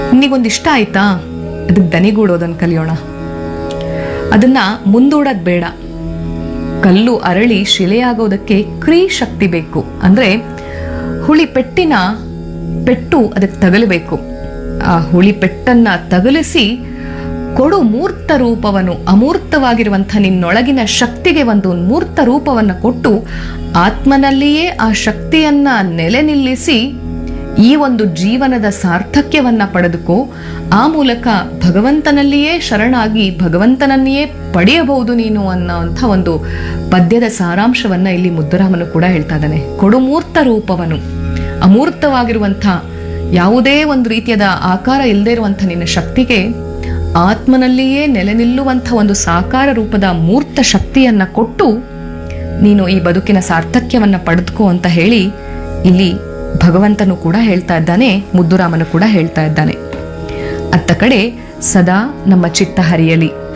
ನಿನಗೊಂದು ಇಷ್ಟ ಆಯ್ತಾ ಅದಕ್ಕೆ ದನಿಗೂಡೋದನ್ನು ಕಲಿಯೋಣ ಅದನ್ನ ಮುಂದೂಡೋದು ಬೇಡ ಕಲ್ಲು ಅರಳಿ ಶಿಲೆಯಾಗೋದಕ್ಕೆ ಕ್ರೀ ಶಕ್ತಿ ಬೇಕು ಅಂದ್ರೆ ಹುಳಿ ಪೆಟ್ಟಿನ ಪೆಟ್ಟು ಅದಕ್ಕೆ ತಗಲಬೇಕು ಆ ಹುಳಿ ಪೆಟ್ಟನ್ನ ತಗಲಿಸಿ ಕೊಡು ಮೂರ್ತ ರೂಪವನ್ನು ಅಮೂರ್ತವಾಗಿರುವಂಥ ನಿನ್ನೊಳಗಿನ ಶಕ್ತಿಗೆ ಒಂದು ಮೂರ್ತ ರೂಪವನ್ನು ಕೊಟ್ಟು ಆತ್ಮನಲ್ಲಿಯೇ ಆ ಶಕ್ತಿಯನ್ನ ನೆಲೆ ನಿಲ್ಲಿಸಿ ಈ ಒಂದು ಜೀವನದ ಸಾರ್ಥಕ್ಯವನ್ನ ಪಡೆದುಕೋ ಆ ಮೂಲಕ ಭಗವಂತನಲ್ಲಿಯೇ ಶರಣಾಗಿ ಭಗವಂತನನ್ನೇ ಪಡೆಯಬಹುದು ನೀನು ಅನ್ನೋಂಥ ಒಂದು ಪದ್ಯದ ಸಾರಾಂಶವನ್ನ ಇಲ್ಲಿ ಮುದ್ದುರಾಮನು ಕೂಡ ಹೇಳ್ತಾ ಇದ್ದಾನೆ ಕೊಡುಮೂರ್ತ ರೂಪವನು ಅಮೂರ್ತವಾಗಿರುವಂಥ ಯಾವುದೇ ಒಂದು ರೀತಿಯಾದ ಆಕಾರ ಇಲ್ಲದೆ ಇರುವಂಥ ನಿನ್ನ ಶಕ್ತಿಗೆ ಆತ್ಮನಲ್ಲಿಯೇ ನೆಲೆ ನಿಲ್ಲುವಂಥ ಒಂದು ಸಾಕಾರ ರೂಪದ ಮೂರ್ತ ಶಕ್ತಿಯನ್ನ ಕೊಟ್ಟು ನೀನು ಈ ಬದುಕಿನ ಸಾರ್ಥಕ್ಯವನ್ನ ಪಡೆದುಕೋ ಅಂತ ಹೇಳಿ ಇಲ್ಲಿ ಭಗವಂತನು ಕೂಡ ಹೇಳ್ತಾ ಇದ್ದಾನೆ ಮುದ್ದುರಾಮನು ಕೂಡ ಹೇಳ್ತಾ ಇದ್ದಾನೆ ಅತ್ತ ಕಡೆ ಸದಾ ನಮ್ಮ ಚಿತ್ತ ಹರಿಯಲಿ